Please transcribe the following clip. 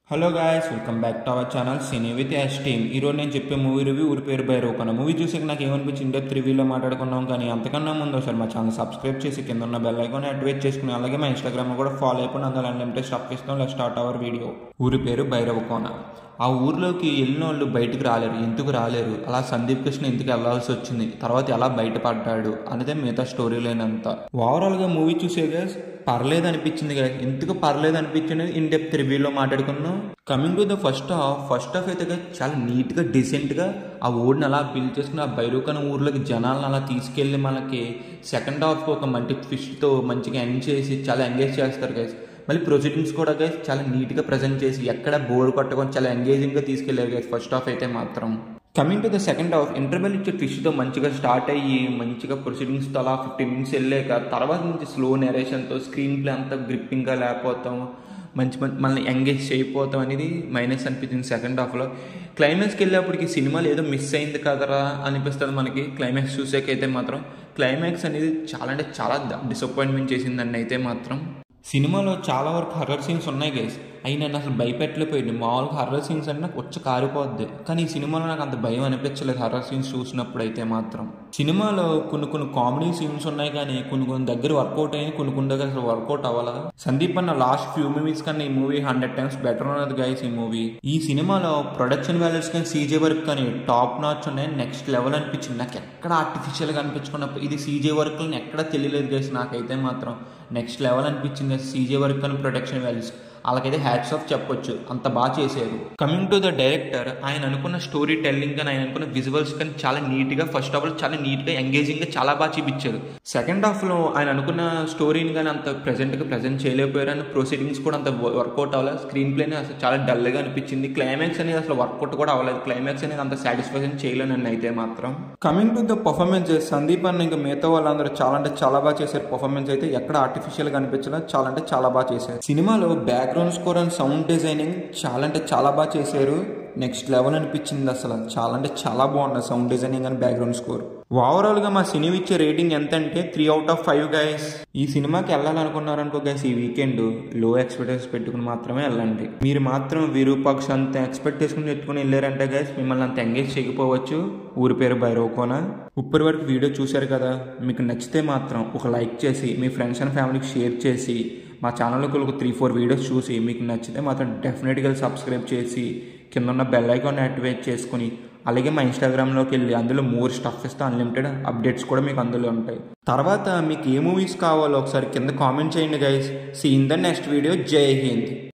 hello guys welcome back to our channel cine with Yash team ఈరోజు నేను చెప్పే movie review ఊరి పేరు బైరవ్ కన్నా మూవీ చూసాక నాకు ఏమనిపించింది డెప్త్ రివ్యూలో మాట్లాడుకున్నాం కానీ అంతకన్నా ముందు ఒకసారి మా ఛానల్ సబ్స్క్రైబ్ చేసి కింద ఉన్న బెల్ ఐకాన్ యాక్టివేట్ చేసుకుని అలాగే మా ఇన్స్టాగ్రామ్ కూడా ఫాలో అయిపోయి అందులో అన్లిమిటెడ్ స్టాప్ ఇస్తాం లెట్ స్టార్ట్ అవర్ వీడియో ఊరి పేరు భైరవ కోన ఆ ఊర్లోకి వెళ్ళిన వాళ్ళు బయటకు రాలేరు ఎందుకు రాలేరు అలా సందీప్ కృష్ణ ఎందుకు వెళ్లాల్సి వచ్చింది తర్వాత ఎలా బయటపడ్డాడు అనేదే మిగతా స్టోరీ లేనంత ఓవరాల్ గా మూవీ చూసేగా పర్లేదు అనిపించింది కదా ఎందుకు పర్లేదు అనిపించింది ఇన్ డెప్త్ రివ్యూలో మాట్లాడుకున్నాం coming to the first half first half అయితే చాలా నీట్ గా డీసెంట్ గా ఆ ఊరిని అలా బిల్డ్ చేసుకుని ఆ బైరుకన ఊర్లోకి జనాలను అలా తీసుకెళ్లి మనకి సెకండ్ హాఫ్ ఒక మంచి ఫిష్ తో మంచిగా ఎండ్ చేసి చాలా ఎంగేజ్ చేస్తారు గైస్ మళ్ళీ ప్రొసీడింగ్స్ కూడా గైస్ చాలా నీట్గా ప్రజెంట్ చేసి ఎక్కడ బోర్ కొట్టకుండా చాలా ఎంగేజింగ్గా తీసుకెళ్లారు గైస్ ఫస్ట్ హాఫ్ అయితే మాత్రం coming to the second half interval ఇచ్చే ట్విస్ట్తో మంచిగా స్టార్ట్ అయ్యి మంచిగా ప్రొసీడింగ్స్తో అలా ఫిఫ్టీన్ మినిట్స్ వెళ్ళాక తర్వాత నుంచి స్లో నెరేషన్తో స్క్రీన్ ప్లే అంతా గ్రిప్పింగ్గా లేకపోతాం మంచి మంచి మనల్ని ఎంగేజ్ చేయకపోతాం అనేది మైనస్ అనిపించింది సెకండ్ హాఫ్లో క్లైమాక్స్కి వెళ్ళేప్పటికి సినిమాలు ఏదో మిస్ అయింది కదరా అనిపిస్తుంది మనకి క్లైమాక్స్ చూసాకైతే మాత్రం క్లైమాక్స్ అనేది చాలా అంటే చాలా డిసప్పాయింట్మెంట్ చేసిందండి అయితే మాత్రం సినిమాలో చాలా వరకు హర్రర్ సీన్స్ ఉన్నాయి గైస్ అవి నన్ను అసలు భయపెట్టలేకపోయింది మామూలుగా హర్రర్ సీన్స్ అంటే నాకు వచ్చి కారిపోద్ది కానీ ఈ సినిమాలో నాకు అంత భయం అనిపించలేదు హర్రర్ సీన్స్ చూసినప్పుడు అయితే మాత్రం సినిమాలో కొన్ని కొన్ని కామెడీ సీన్స్ ఉన్నాయి కానీ కొన్ని కొన్ని దగ్గర వర్కౌట్ అయ్యి కొన్ని కొన్ని దగ్గర అసలు వర్కౌట్ అవ్వాలా సందీప్ అన్న లాస్ట్ ఫ్యూ మూవీస్ కన్నా ఈ మూవీ హండ్రెడ్ టైమ్స్ బెటర్ ఉన్నది గైస్ ఈ మూవీ ఈ సినిమాలో ప్రొడక్షన్ వాల్యూస్ కానీ సీజే వర్క్ కానీ టాప్ నాచ్ ఉన్నాయి నెక్స్ట్ లెవెల్ అనిపించింది నాకు ఎక్కడ ఆర్టిఫిషియల్గా అనిపించుకున్నప్పుడు ఇది సీజే వర్క్ ఎక్కడ తెలియలేదు గైస్ నాకైతే మాత్రం నెక్స్ట్ లెవెల్ అనిపించింది సీజే వర్క్ అని ప్రొడక్షన్ వాల్యూస్ వాళ్ళకైతే హ్యాట్స్ ఆఫ్ చెప్పొచ్చు అంత బాగా చేశారు కమింగ్ టు ద డైరెక్టర్ ఆయన అనుకున్న స్టోరీ టెల్లింగ్ కానీ ఆయన అనుకున్న విజువల్స్ కానీ చాలా నీట్గా ఫస్ట్ హాఫ్లో చాలా నీట్గా ఎంగేజింగ్గా చాలా బాగా చూపించారు సెకండ్ హాఫ్లో ఆయన అనుకున్న స్టోరీని కానీ అంత ప్రెజెంట్గా ప్రజెంట్ చేయలేకపోయారు అండ్ ప్రొసీడింగ్స్ కూడా అంత వర్కౌట్ అవ్వలేదు స్క్రీన్ ప్లేనే అసలు చాలా డల్గా అనిపించింది క్లైమాక్స్ అనేది అసలు వర్కౌట్ కూడా అవ్వలేదు క్లైమాక్స్ అనేది అంత సాటిస్ఫాక్షన్ చేయలేనని అయితే మాత్రం coming to the performance Sandeep అన్న ఇంకా మిగతా వాళ్ళందరూ చాలా అంటే చాలా బాగా చేశారు పర్ఫార్మెన్స్ అయితే ఎక్కడ ఆర్టిఫిషియల్గా అనిపించలేదు చాలా అంటే చాలా బాగా చేశారు సినిమాలో background score and sound designing చాలా అంటే చాలా బాగా చేశారు నెక్స్ట్ లెవెల్ అనిపించింది అసలు చాలా అంటే చాలా బాగుంది sound designing and background score overall గా మా సినిమా ఇచ్చే రేటింగ్ ఎంత అంటే three out of five guys ఈ సినిమాకి వెళ్ళాలనుకున్నారనుకో గైస్ ఈ వీకెండ్ లో ఎక్స్పెక్టేషన్స్ పెట్టుకుని మాత్రమే వెళ్ళండి మీరు మాత్రం విరూపాక్ష అంత ఎక్స్పెక్ట్ చేసుకుని పెట్టుకుని వెళ్ళారంటే గైస్ మిమ్మల్ని అంత ఎంగేజ్ చేయకపోవచ్చు ఊరి పేరు బైరోకోన ఇప్పటి వరకు వీడియో చూశారు కదా మీకు నచ్చితే మాత్రం ఒక లైక్ చేసి మీ ఫ్రెండ్స్ అండ్ ఫ్యామిలీకి షేర్ చేసి మా ఛానల్లోకి ఒక త్రీ ఫోర్ వీడియోస్ చూసి మీకు నచ్చితే మాత్రం డెఫినెట్గా సబ్స్క్రైబ్ చేసి కింద ఉన్న బెల్ ఐకాన్ యాక్టివేట్ చేసుకుని అలాగే మా ఇన్స్టాగ్రామ్లోకి వెళ్ళి అందులో మోర్ స్టఫ్ ఇస్తే అన్లిమిటెడ్ అప్డేట్స్ కూడా మీకు అందులో ఉంటాయి తర్వాత మీకు ఏ మూవీస్ కావాలో ఒకసారి కింద కామెంట్ చేయండి guys see in the next video జై హింద్